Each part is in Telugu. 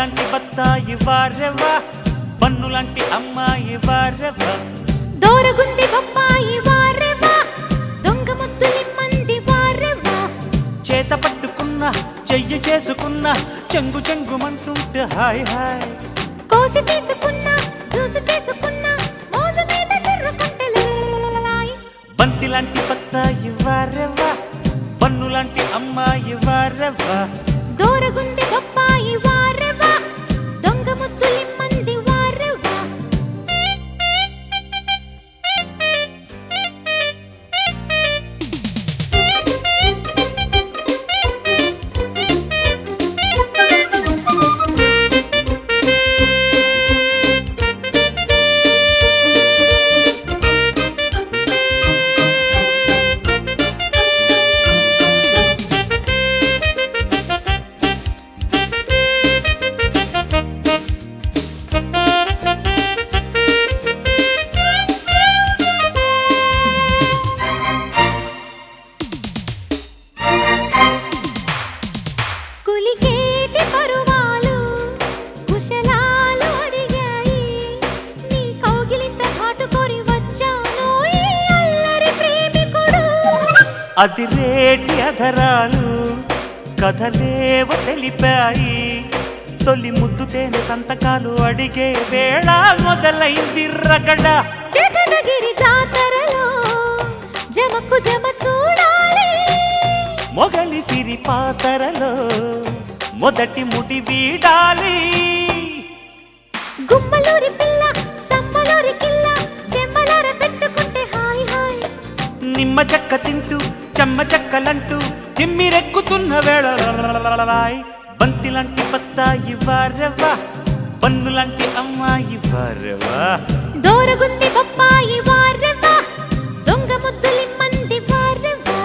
లాంటి బత్తాయి వారెవా పన్ను లాంటి అమ్మాయి వారెవా దోరగుంది బొప్పాయి వారెవా దొంగ ముద్దులిమ్మంది వారెవా చేత పట్టుకున్న చెయ్యి చేసుకున్న చెంగు చెంగుమంటుంటే హాయ్ హాయ్ కోసి తీసుకున్న చూసి తీసుకున్న మోజు మీద తిరుగుకుంటే లలలలలలాయ్. బంతి లాంటి బత్తాయి వారెవా పన్ను లాంటి అమ్మాయి వారెవా దోరగుంది బొప్పాయి వారెవా దొంగ ముద్దులిమ్మంది వారెవా కులికేటి పరువాలు కుశలాలు అడిగాయి నీ కౌగిలింత ఘాటుకొని వచ్చాను ఈ అల్లరి ప్రేమికుడు అది రేటి అధరాలు కథలేవ తెలిపాయి తొలి ముద్దు తేనె సంతకాలు అడిగే వేళ మొదలైంది రగడ జగనగిరి జాతరలో జమకు జమ చూడాలి మొగలి సిరి పాతరలో మొదటి ముడి వీడాలి గుమ్మలూరి పిల్ల సమ్మలూరి కిల్ల చెమ్మలార పెట్టుకుంటే హాయ్ హాయ్ నిమ్మ చెక్క తింటూ చెమ్మ చెక్కలంటూ తిమ్మిరెక్కుతున్న వేళ లలలలలలాయ్. బంతి లాంటి బత్తాయి వారెవా పన్ను లాంటి అమ్మాయి వారెవా దోరగుంది బొప్పాయి వారెవా దొంగ ముద్దులిమ్మంది వారెవా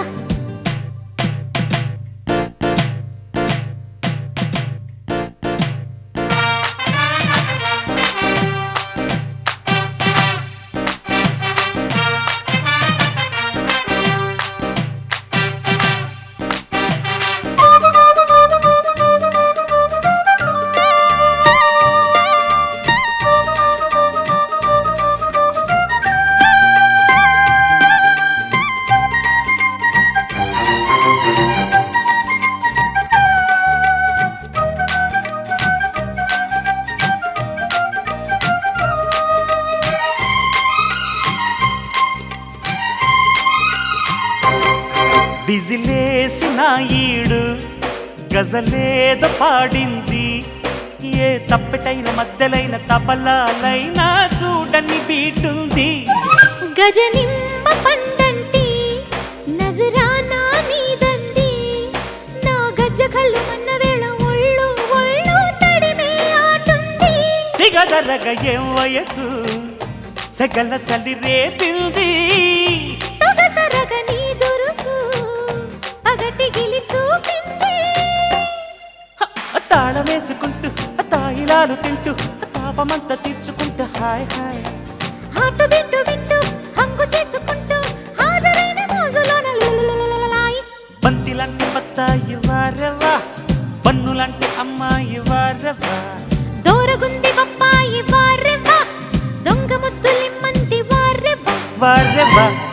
విజిలేసిన ఈడు గజలేద పాడింది ఏ తప్పెటైన మధ్యలైన తబలాలైనా చూడని బీటుంది గజనిమ్మ పండంటి నజరానా నీదండి నా గజ్జ కళ్ళు మన్న వేళ ఒళ్ళు ఒళ్ళు తడిమే ఆటుంది సిగదరగ ఏం వయసు సెగల చలి రేపింది సొగసరగ నీ దురుసు పగటి గిలి చూపింది తాళం వేసుకుంటూ తాయిలాలు తింటూ తాపమంతా తీర్చుకుంటూ hi hi hot bit bit హంగు చేసుకుంటూ హాజరైన మోజులోన లులులులులులాయ్. బంతి లాంటి బత్తాయి వారవా పన్ను లాంటి అమ్మాయి వారవా దోరగుంది బొప్పాయి వారెవ్వ దొంగ ముద్దులిమ్మంది వారెవ్వ వారవా